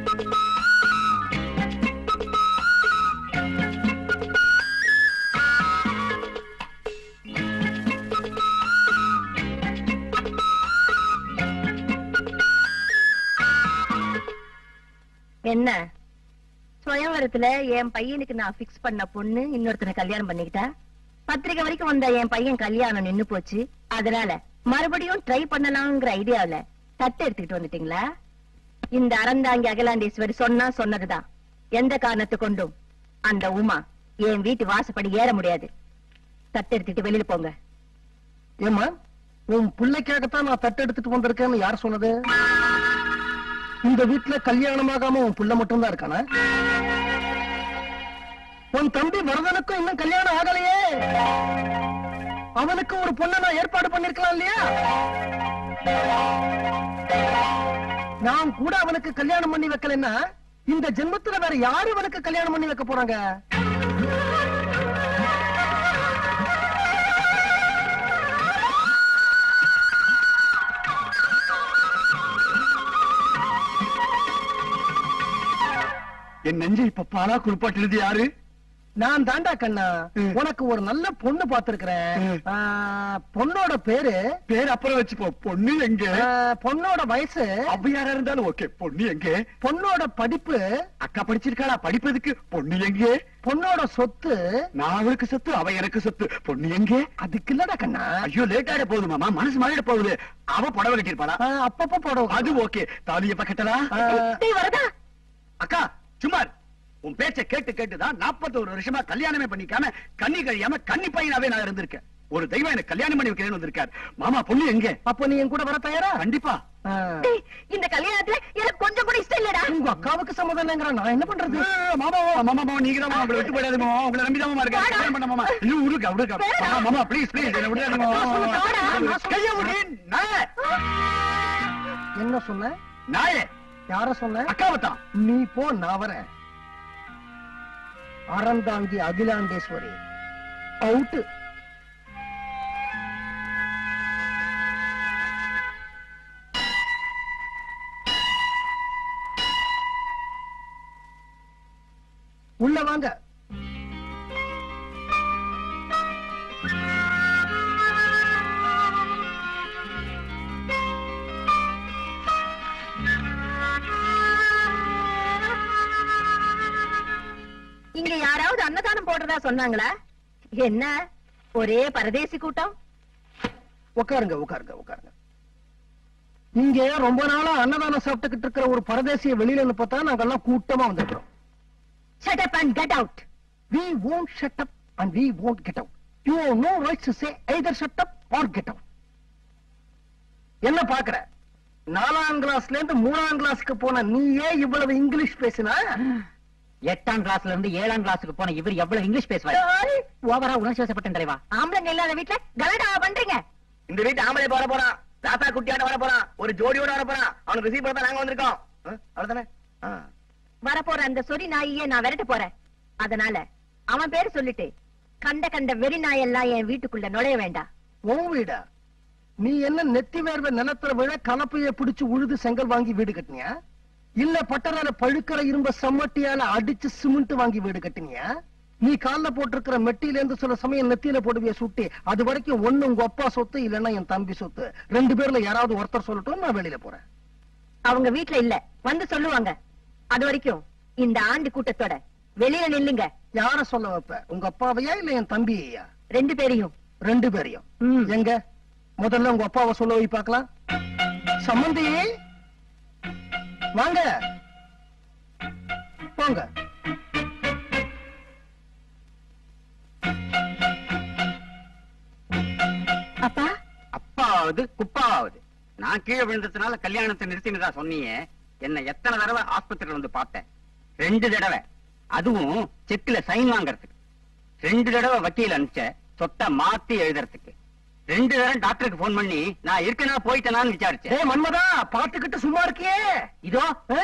என்ன சுயவரத்துல என் பையனுக்கு நான் பிக்ஸ் பண்ண பொண்ணு இன்னொருத்தனை கல்யாணம் பண்ணிக்கிட்டா பத்திரிக்கை வரைக்கும் வந்த என் பையன் கல்யாணம் நின்னு போச்சு அதனால மறுபடியும் ட்ரை பண்ணலாம்ங்கிற ஐடியாவுல தட்டு எடுத்துக்கிட்டு வந்துட்டீங்களா இந்த அறந்தாங்கி அகிலாண்டேஸ்வரி சொன்னா சொன்னதுதான் எந்த காரணத்தை கொண்டும் அந்த உமா என் வீட்டு வாசப்படி ஏற முடியாது தட்டு எடுத்துட்டு வெளியில போங்க ஏம்மா உன் பிள்ளைக்காகத்தான் நான் தட்டு எடுத்துட்டு வந்திருக்கேன்னு யார் சொன்னது இந்த வீட்டுல கல்யாணமாகாம உன் புள்ள மட்டும்தான் இருக்கானா உன் தம்பி வரதனுக்கும் இன்னும் கல்யாணம் ஆகலையே அவனுக்கு ஒரு பொண்ணை நான் ஏற்பாடு பண்ணிருக்கலாம் இல்லையா நான் கூட அவனுக்கு கல்யாணம் பண்ணி வைக்கலைன்னா இந்த ஜென்மத்துல வேற யாரு அவனுக்கு கல்யாணம் பண்ணி வைக்க போறாங்க என் நெஞ்சை இப்ப பாலா குளிப்பாட்டினது யாரு நான் தாண்டா கண்ணா ம். உனக்கு ஒரு நல்ல பொண்ணு பாத்துருக்கிறேன் ம். பொண்ணோட பேரு பேர் அப்புறம் வச்சுப்போ பொண்ணு எங்க ஆ, பொண்ணோட வயசு அப்ப யாரா இருந்தாலும் ஓகே பொண்ணு எங்க பொண்ணோட படிப்பு அக்கா படிச்சிருக்காளா படிப்பதுக்கு பொண்ணு எங்க பொண்ணோட சொத்து நான் அவளுக்கு சொத்து அவ எனக்கு சொத்து பொண்ணு எங்க அதுக்கு இல்லடா கண்ணா ஐயோ லேட் ஆயிட போகுது மாமா மனசு மாறிட போகுது அவ புடவை கட்டிருப்பாளா ஆ, அப்பப்ப போடுவோம் அது ஓகே தாலிய பக்கத்தலா டேய் வரதா அக்கா சுமார் உன் பேச்ச கேட்டு கேட்டுதான் 41 வருஷமா கல்யாணமே பண்ணிக்காம கண்ணி கழியாம கன்னி பையனாவே நான் இருந்திருக்கேன் ஒரு தெய்வம் எனக்கு கல்யாணம் பண்ணி வைக்கிறேன்னு வந்திருக்கார் மாமா பொண்ணு எங்க அப்ப நீ என் கூட வர தயாரா கண்டிப்பா ஆ. டேய், இந்த கல்யாணத்துல எனக்கு கொஞ்சம் கூட இஷ்டம் இல்லடா உங்க அக்காவுக்கு சம்மதம் இல்லைங்கிற நான் என்ன பண்றது ஏய், மாமா மாமா மாமா நீங்க தான் மாமா உங்களை விட்டு போயிடாது மாமா உங்களை நம்பி தான் மாமா இருக்கேன் கல்யாணம் பண்ண மாமா இன்னும் உருக்கா உருக்கா மாமா மாமா ப்ளீஸ் ப்ளீஸ் என்ன விடாது மாமா கைய விடு நாயே என்ன சொன்ன நாயே யார சொன்ன அக்காவை தான் நீ போ நான் வரேன் அறந்தாங்கி அகிலாண்டேஸ்வரி அவுட்டு உள்ள வாங்க இங்க யாராவது அன்னதானம் போடுறதா சொன்னாங்களா என்ன ஒரே பரதேசி கூட்டம் உட்காருங்க உட்காருங்க உட்காருங்க இங்க ரொம்ப நாளா அன்னதானம் சாப்பிட்டுக்கிட்டு இருக்கிற ஒரு பரதேசிய வெளியில பார்த்தா நாங்கெல்லாம் கூட்டமா வந்திருக்கிறோம் shut up and get out we won't shut up and we won't get out you have no rights to say either shut up or get out என்ன பாக்குற நாலாம் கிளாஸ்ல இருந்து மூணாம் கிளாஸ்க்கு போன நீயே இவ்வளவு இங்கிலீஷ் பேசினா எட்டாம் கிளாஸ்ல இருந்து ஏழாம் கிளாஸுக்கு போன இவர் எவ்வளவு இங்கிலீஷ் பேசுவாரு ஓவரா உணர்ச்சி வசப்பட்டேன் தலைவா ஆம்பளைங்க இல்லாத வீட்டுல கலடா பண்றீங்க இந்த வீட்டு ஆம்பளை போட போறான் ராசா குட்டியாட வர போறான் ஒரு ஜோடியோட வர போறான் அவனுக்கு ரிசீவ் பண்ண நாங்க வந்திருக்கோம் ஆ, அவ்வளவுதானே ஆ. வரப்போற அந்த சொறி நாயையே நான் விரட்ட போறேன் அதனால அவன் பேரு சொல்லிட்டு கண்ட கண்ட வெறி நாயெல்லாம் என் வீட்டுக்குள்ள நுழைய வேண்டாம் உன் வீடா நீ என்ன நெத்தி வேர்வை நிலத்துல விழ கலப்பைய பிடிச்சு உழுது செங்கல் வாங்கி வீடு கட்டினியா இல்ல பட்டறால பழுக்கிற இரும்ப சம்மட்டியால அடிச்சு சிமெண்ட் வாங்கி வீடு கட்டினியா நீ கால்ல போட்டிருக்கிற மெட்டியில இருந்து சில சமயம் நெத்தியில போடுவிய சுட்டி அது வரைக்கும் ஒண்ணு உங்க அப்பா சொத்து இல்லன்னா என் தம்பி சொத்து ரெண்டு பேர்ல யாராவது ஒருத்தர் சொல்லட்டும் நான் வெளியில போறேன் அவங்க வீட்டுல இல்ல வந்து சொல்லுவாங்க அது வரைக்கும் இந்த ஆண்டு கூட்டத்தோட வெளியில நில்லுங்க யார சொல்ல வைப்ப உங்க அப்பாவையா இல்ல என் தம்பியையா ரெண்டு பேரையும் ரெண்டு பேரையும் ம். எங்க முதல்ல உங்க அப்பாவை சொல்ல வை பார்க்கலாம் சம்மந்தி வாங்க போங்க அப்பா அப்பாவது குப்பாவது நான் கீழே விழுந்ததுனால கல்யாணத்தை நிறுத்தினதா சொன்னீங்க என்ன எத்தனை தடவை ஆஸ்பத்திரியில வந்து பார்த்தேன் ரெண்டு தடவை அதுவும் செக்ல சைன் வாங்குறதுக்கு ரெண்டு தடவை வக்கீல் அனுப்பிச்ச சொத்தை மாத்தி எழுதுறதுக்கு ரெண்டு தடவை டாக்டருக்கு போன் பண்ணி நான் இருக்கனா போயிட்டேனான்னு விசாரிச்சேன் ஏ மன்மதா பாத்துக்கிட்டு சும்மா இருக்கியே இதோ ஆ.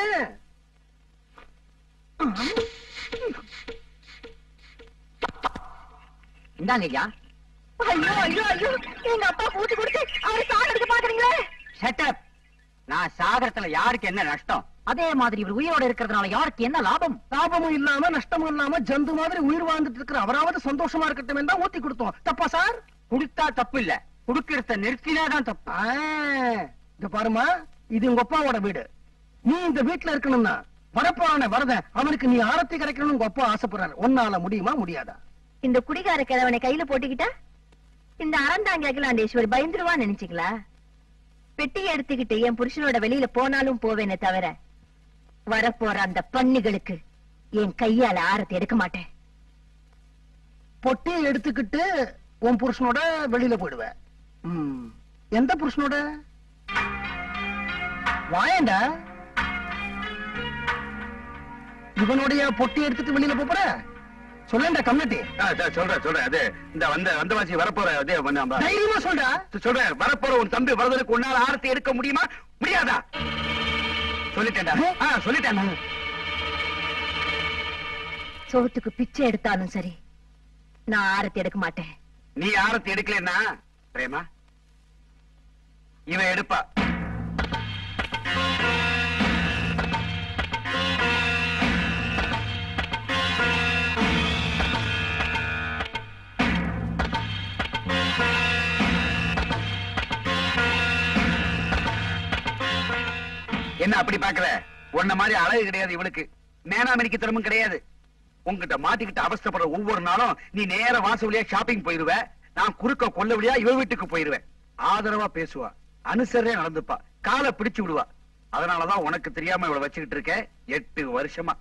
இந்தாங்க ஐயா ஐயோ ஐயோ ஐயோ எங்க அப்பா பூச்சி கொடுத்து அவரை சாகடிக்க பாக்குறீங்களே ஷட்டப் நான் சாகரத்துல யாருக்கு என்ன நஷ்டம் அதே மாதிரி இவர் உயிரோட இருக்கிறதுனால யாருக்கு என்ன லாபம் லாபமும் இல்லாம நஷ்டமும் இல்லாம ஜந்து மாதிரி உயிர் வாழ்ந்துட்டு இருக்கிற அவராவது சந்தோஷமா இருக்கட்டும் தான் ஊத்தி கொடுத்தோம் தப்பா சார் குடுத்தா தப்பு இல்ல குடுக்கறத நிறுத்தினாதான் தப்பு ஆ, இத பாருமா இது உங்க அப்பாவோட வீடு நீ இந்த வீட்டுல இருக்கணும்னா வரப்போறான வரத அவனுக்கு நீ ஆரத்தி கிடைக்கணும்னு உங்க அப்பா ஆசைப்படுறாரு உன்னால முடியுமா முடியாதா இந்த குடிகார கிழவனை கையில போட்டுக்கிட்டா இந்த அறந்தாங்க அகிலாண்டேஸ்வர் பயந்துருவா நினைச்சுங்களா பெட்டியை எடுத்துக்கிட்டு என் புருஷனோட வெளியில போனாலும் போவேனே தவிர வரப்போற அந்த பண்ணிகளுக்கு என் கையால ஆரத்தி எடுக்க மாட்டேன் பொட்டியை எடுத்துக்கிட்டு உன் புருஷனோட வெளியில போயிடுவ ம், எந்த புருஷனோட வாயண்டா இவனுடைய பொட்டி எடுத்துட்டு வெளியில போப் போற சொல்லேன்டா கம்யூனிட்டி ஆ, சரி, சொல்றேன் சொல்றேன் அது இந்த வந்த வந்தவாசி வரப்போற அதே வந்து நம்ம- தைரியமா சொல்றா சொல்றேன் வரப்போற உன் தம்பி வரதனுக்கு உன்னால ஆரத்தி எடுக்க முடியுமா முடியாதா சொல்லிட்டேன்டா ஆ, சொல்லிட்டேன் சோத்துக்கு பிச்சை எடுத்தாலும் சரி நான் ஆரத்தி எடுக்க மாட்டேன் நீ ஆரத்தி எடுக்கலன்னா பிரேமா இவன் எடுப்பா என்ன அப்படி பாக்கல உன்ன மாதிரி அழகு கிடையாது இவளுக்கு மேனாமெரிக்க திறமும் கிடையாது உன்கிட்ட மாட்டிக்கிட்டு அவஸ்தைப்படுற ஒவ்வொரு நாளும் நீ நேர வாசல் வழியா ஷாப்பிங் போயிருவ நான் குறுக்க கொல்ல வழியா இவ வீட்டுக்கு போயிருவேன் ஆதரவா பேசுவா அனுசரணையா நடந்துப்பா காலை பிடிச்சு விடுவா அதனாலதான் உனக்கு தெரியாம இவளை வச்சுக்கிட்டு இருக்க எட்டு வருஷமா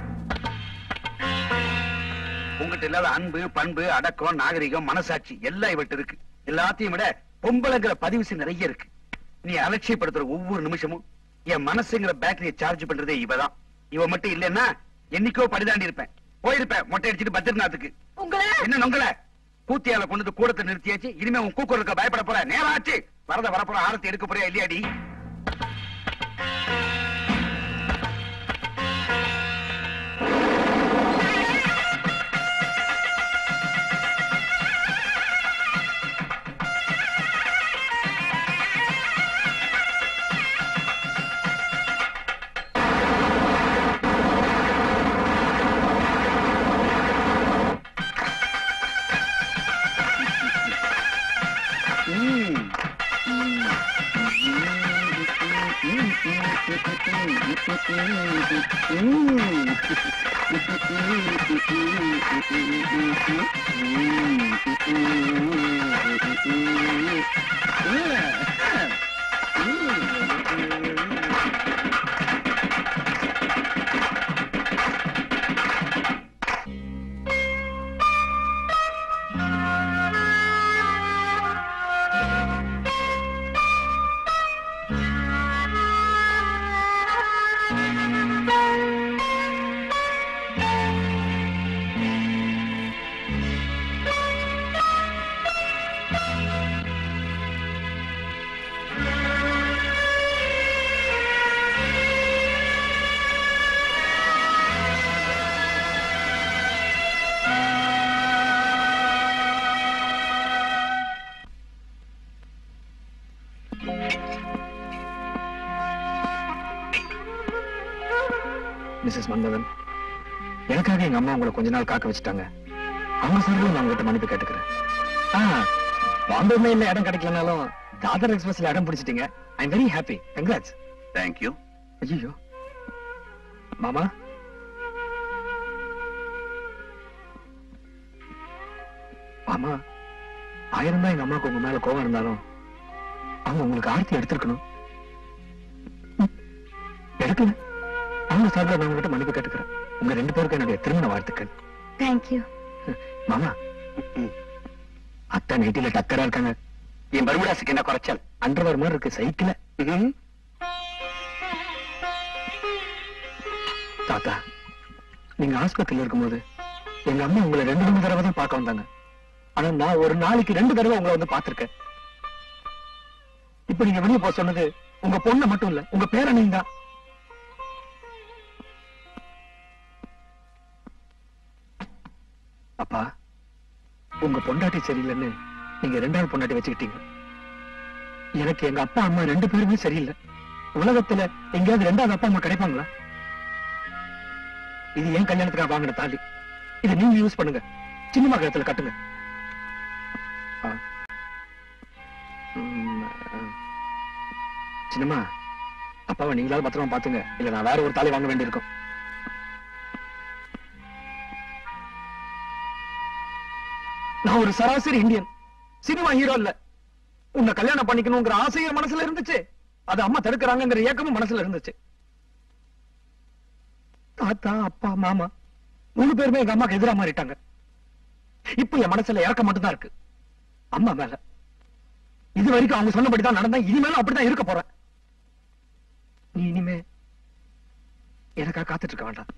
உங்ககிட்ட இல்லாத அன்பு பண்பு அடக்கம் நாகரிகம் மனசாட்சி எல்லாம் இவட்ட இருக்கு எல்லாத்தையும் விட பொம்பளைங்கிற பதிவு நிறைய இருக்கு நீ அலட்சியப்படுத்துற ஒவ்வொரு நிமிஷமும் என் மனசுங்கிற பேட்டரியை சார்ஜ் பண்றதே இவதான் இவ மட்டும் இல்லைன்னா என்னைக்கோ படிதாண்டி இருப்பேன் போயிருப்பேன் மொட்டை அடிச்சிட்டு பத்திரநாத்துக்கு உங்களை என்ன நொங்கல கூத்தியால கொண்டு வந்து கூடத்தை நிறுத்தியாச்சு இனிமே உன் கூக்குறதுக்கு பயப்பட போற நேரம் ஆச்சு வரத வரப்போற ஆரத்தி எடுக்க போறியா இல்லையாடி மிஸ்ஸஸ் மந்தவன் எனக்காக எங்க அம்மா உங்களை கொஞ்ச நாள் காக்க வச்சுட்டாங்க அவங்க சார்பில் நான் உங்ககிட்ட மன்னிப்பு கேட்டுக்கிறேன் ஆ பாம்பே மெயின்ல இடம் கிடைக்கலனாலும் தாதர் எக்ஸ்பிரஸ்ல இடம் பிடிச்சிட்டீங்க I am very happy congrats thank you ஐயோ மாமா மாமா ஆயிரம் தான் எங்க அம்மாவுக்கு உங்க மேல கோவம் இருந்தாலும் அவங்க உங்களுக்கு ஆர்த்தி எடுத்திருக்கணும் ம், எடுக்கல அவங்க சார்பில் நான் உங்ககிட்ட மன்னிப்பு கேட்டுக்கிறேன் உங்க ரெண்டு பேருக்கும் என்னுடைய திருமண வாழ்த்துக்கள் தேங்க்யூ மாமா அத்தா நைட்டில டக்கரா இருக்காங்க என் பர்முடாஸுக்கு என்ன குறைச்சல் அண்டர்வர் மாதிரி இருக்கு சைக்கிள ம்ஹும். தாத்தா நீங்க ஆஸ்பத்திரியில இருக்கும்போது எங்க அம்மா உங்களை ரெண்டு மூணு தடவை தான் பார்க்க வந்தாங்க ஆனா நான் ஒரு நாளைக்கு ரெண்டு தடவை உங்களை வந்து பார்த்திருக்கேன் இப்ப நீங்க வெளியே போக சொன்னது உங்க பொண்ணு மட்டும் இல்ல உங்க பேரனையும் தான் அப்பா உங்க பொண்டாட்டி சரியில்லைன்னு நீங்க ரெண்டாவது பொண்டாட்டி வச்சுக்கிட்டீங்க எனக்கு எங்க அப்பா அம்மா ரெண்டு பேருமே சரியில்லை உலகத்துல எங்கேயாவது ரெண்டாவது அப்பா அம்மா கிடைப்பாங்களா இது என் கல்யாணத்துக்காக வாங்கின தாலி இதை நீங்க யூஸ் பண்ணுங்க சின்னம்மா கழுத்துல கட்டுங்க ஆ. ம், ஆ. சின்னம்மா அப்பாவை நீங்களாவது பத்திரமா பாத்துங்க இல்ல நான் வேற ஒரு தாலி வாங்க வேண்டியிருக்கும் நான் ஒரு சராசரி இந்தியன் சினிமா ஹீரோ இல்ல உன்னை கல்யாணம் பண்ணிக்கணுங்கிற ஆசையும் மனசுல இருந்துச்சு அது அம்மா தடுக்கிறாங்கிற ஏக்கமும் மனசுல இருந்துச்சு தாத்தா அப்பா மாமா மூணு பேருமே எங்க அம்மாக்கு எதிரா மாறிட்டாங்க இப்ப என் மனசுல இறக்க மட்டும்தான் இருக்கு அம்மா மேல இது வரைக்கும் அவங்க சொன்னபடிதான் நடந்தா இனிமேலும் அப்படிதான் இருக்க போறேன் நீ இனிமே எனக்கா காத்துட்டு இருக்க வேண்டாம்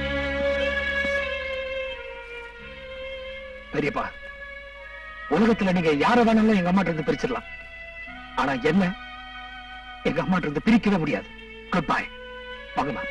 பெரியப்பா உலகத்துல நீங்க யார வேணாலும் எங்க அம்மாட்ட இருந்து பிரிச்சிடலாம் ஆனா என்ன எங்க அம்மாட்ட இருந்து பிரிக்கவே முடியாது குட் பை வாங்கம்மா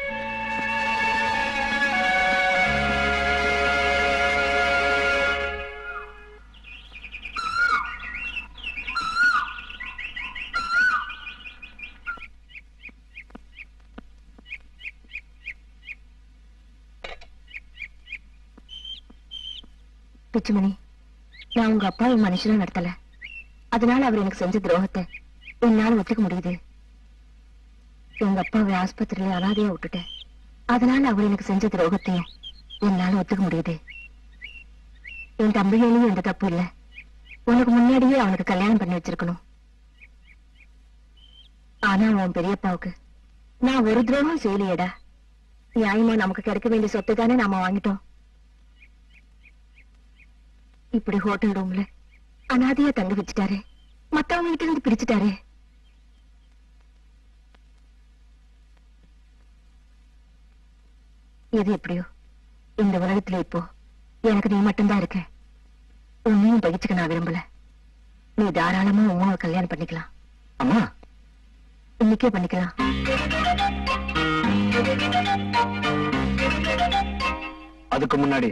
பிச்சுமணி நான் உங்க அப்பாவை மனுஷனா நடத்தல அதனால அவர் எனக்கு செஞ்ச துரோகத்தை என்னால ஒத்துக்க முடியுது எங்க அப்பாவை ஆஸ்பத்திரியில அனாதையா விட்டுட்டேன் அதனால அவர் எனக்கு செஞ்ச துரோகத்தையும் என்னால ஒத்துக்க முடியுது என் தம்பியிலையும் எந்த தப்பு இல்ல உனக்கு முன்னாடியே அவனுக்கு கல்யாணம் பண்ணி வச்சிருக்கணும் ஆனா உன் பெரியப்பாவுக்கு நான் ஒரு துரோகம் செய்யலையேடா நியாயமா நமக்கு கிடைக்க வேண்டிய சொத்து தானே நாம வாங்கிட்டோம் இப்படி ஹோட்டல் ரூம்ல அனாதையா தங்க வச்சுட்டாரு மத்தவங்க கிட்ட இருந்து பிரிச்சுட்டாரு எது எப்படியோ இந்த உலகத்துல இப்போ எனக்கு நீ மட்டும்தான் இருக்க உன்னையும் பகிச்சுக்க நான் விரும்பல நீ தாராளமா உமாவை கல்யாணம் பண்ணிக்கலாம் அம்மா இன்னைக்கே பண்ணிக்கலாம் அதுக்கு முன்னாடி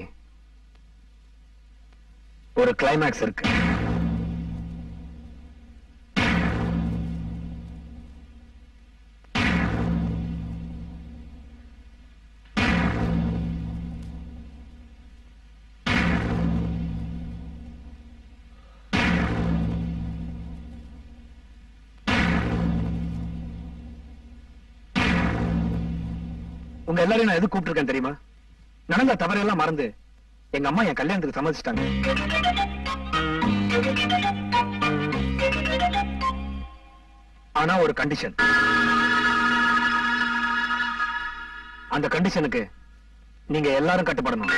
ஒரு கிளைமேக்ஸ் இருக்கு உங்க எல்லாரையும் நான் எது கூப்பிட்டிருக்கேன் தெரியுமா நடந்த தவறையெல்லாம் மறந்து எங்க அம்மா என் கல்யாணத்துக்கு சம்மதிச்சிட்டாங்க ஆனா ஒரு கண்டிஷன் அந்த கண்டிஷனுக்கு நீங்க எல்லாரும் கட்டுப்படணும்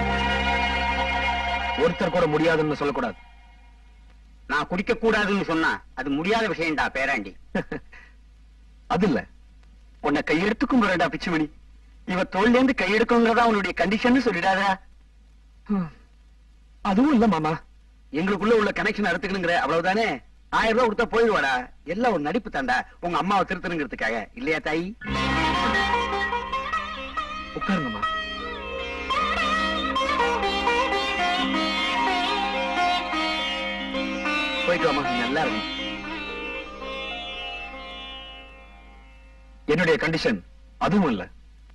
ஒருத்தர் கூட முடியாதுன்னு சொல்லக்கூடாது நான் குடிக்க கூடாதுன்னு சொன்னா அது முடியாத விஷயம்டா பேராண்டி அது இல்ல உன்னை கையெடுத்து கும்பிடுறா பிச்சுமணி இவ தோல்ல இருந்து கையெடுக்குங்கிறதா உன்னுடைய கண்டிஷன் சொல்லிடாதா ஹம். அதுவும் இல்ல மாமா எங்களுக்குள்ள உள்ள கனெக்ஷன் அறுத்துக்கணுங்கிற அவ்வளவுதானே ஆயிரம் ரூபாய் கொடுத்தா போயிடுவாடா எல்லாம் ஒரு நடிப்பு தாண்டா உங்க அம்மாவை திருத்தணுங்கிறதுக்காக இல்லையா தாயி உட்காருங்கம்மா போயிட்டு வாமா நீ நல்லா இருக்கும் என்னுடைய கண்டிஷன் அதுவும் இல்ல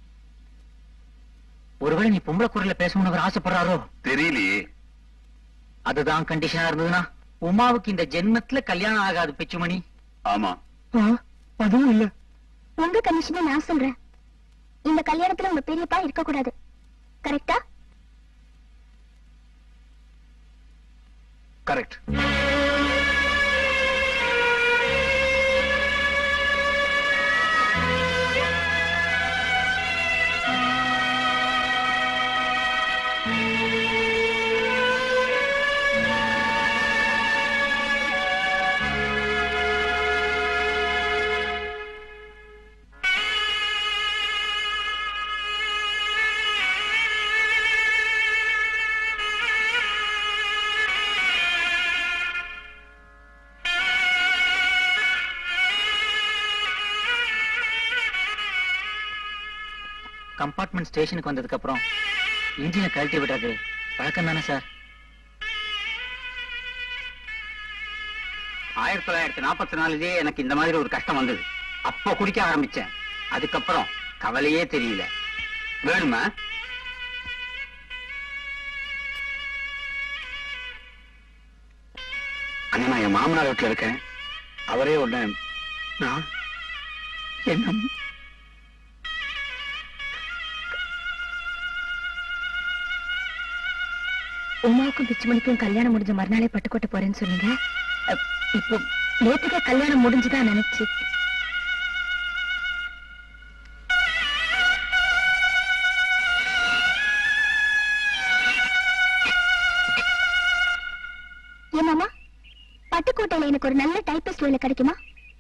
ஒருவேளை நீ பொம்பளை குரல்ல பேசணும்னு அவர் ஆசைப்படுறாரோ தெரியலையே அதுதான் கண்டிஷனா இருந்ததுன்னா உமாவுக்கு இந்த ஜென்மத்துல கல்யாணம் ஆகாது பிச்சுமணி ஆமா ஆ, அதுவும் இல்ல உங்க கண்டிஷனை நான் சொல்றேன் இந்த கல்யாணத்துல உங்க பெரியப்பா இருக்க கூடாது கரெக்டா கரெக்ட் கம்பார்ட்மெண்ட் ஸ்டேஷனுக்கு வந்ததுக்கு அப்புறம் இன்ஜினை கழட்டி விடுறது பழக்கம் தானே சார் ஆயிரத்தி தொள்ளாயிரத்தி நாற்பத்தி நாலுலயே எனக்கு இந்த மாதிரி ஒரு கஷ்டம் வந்தது அப்ப குடிக்க ஆரம்பிச்சேன் அதுக்கப்புறம் கவலையே தெரியல வேணுமா அண்ணா நான் என் மாமனார் வீட்டுல இருக்கேன் அவரே உடனே நான் என்ன உமாவுக்கும் பிச்சுமணிக்கும் கல்யாணம் முடிஞ்ச மறுநாளே பட்டுக்கோட்டை போறேன்னு சொன்னீங்க அ, இப்போ நேத்துக்கே கல்யாணம் முடிஞ்சுதான் நினைச்சு ஏமாமா பட்டுக்கோட்டையில எனக்கு ஒரு நல்ல டைப்பிஸ்ட் வேலை கிடைக்குமா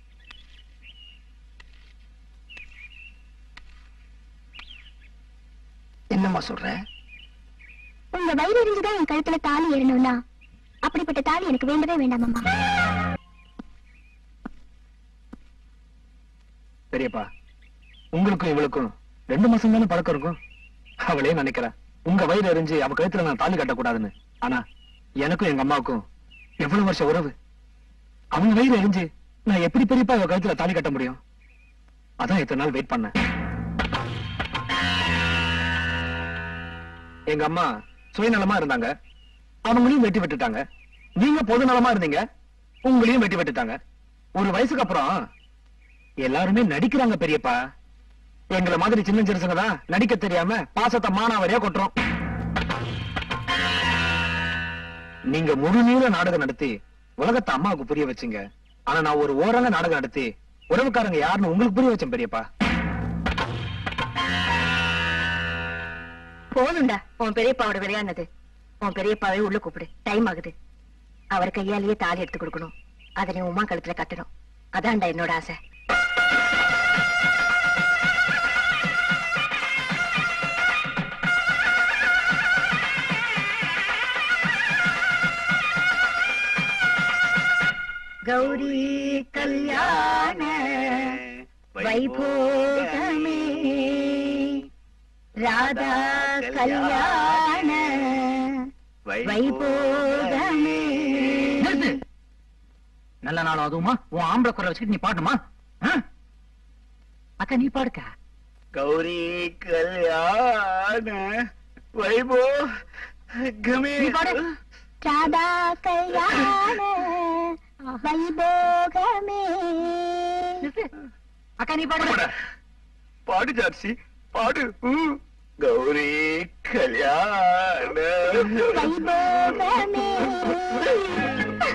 என்னம்மா சொல்ற உங்க வயிறு எரிஞ்சுதான் என் கழுத்துல தாலி ஏறணும்னா அப்படிப்பட்ட தாலி எனக்கு வேண்டவே வேண்டாமாமா பெரியப்பா உங்களுக்கும் இவளுக்கும் ரெண்டு மாசம் தானே பழக்கம் இருக்கும் அவளே நினைக்கிறா உங்க வயிறு எரிஞ்சு அவ கழுத்துல நான் தாலி கட்டக்கூடாதுன்னு ஆனா எனக்கும் எங்க அம்மாவுக்கும் எவ்வளவு வருஷம் உறவு அவங்க வயிறு எரிஞ்சு நான் எப்படி பெரியப்பா இவ கழுத்துல தாலி கட்ட முடியும் அதான் இத்தனை நாள் வெயிட் பண்ணேன் எங்க அம்மா சுயநலமா இருந்தாங்க அவங்களையும் வெட்டி விட்டுட்டாங்க நீங்க பொது நலமா இருந்தீங்க உங்களையும் வெட்டி விட்டுட்டாங்க ஒரு வயசுக்கு அப்புறம் எல்லாருமே நடிக்கிறாங்க பெரியப்பா எங்களை மாதிரி சின்ன சிறுசுங்க தான் நடிக்க தெரியாம பாசத்தை மானாவரியா கொட்டுறோம் நீங்க முழு நீள நாடகம் நடத்தி உலகத்தை அம்மாவுக்கு புரிய வச்சீங்க ஆனா நான் ஒரு ஓரங்க நாடகம் நடத்தி உறவுக்காரங்க யாருன்னு உங்களுக்கு புரிய வச்சேன் பெரியப்பா போதும்டா உன் பெரியப்பாவோட விளையாடுனது உன் பெரியப்பாவே உள்ள கூப்பிடு டைம் ஆகுது அவர் கையாலேயே தாலி எடுத்து கொடுக்கணும் அதை நீ உமா கழுத்துல கட்டணும் அதான்டா என்னோட ஆசை கௌரி கல்யாண வைபோகமே ராதா கல்யாண வைபோகமே நிறுத்து. நல்ல நாள் அதுவுமா உன் ஆம்பளை குரல் வச்சுக்கிட்டு நீ பாடுமா ஆ? அக்கா நீ பாடுக்கா கௌரி கல்யாண வைபோ கமே நீ பாடு ராதா கல்யாண வைபோகமே நிறுத்து. அக்கா நீ பாடு பாடு ஜார்சி பாடு ஊ. கௌரி கல்யாண வைபோகமே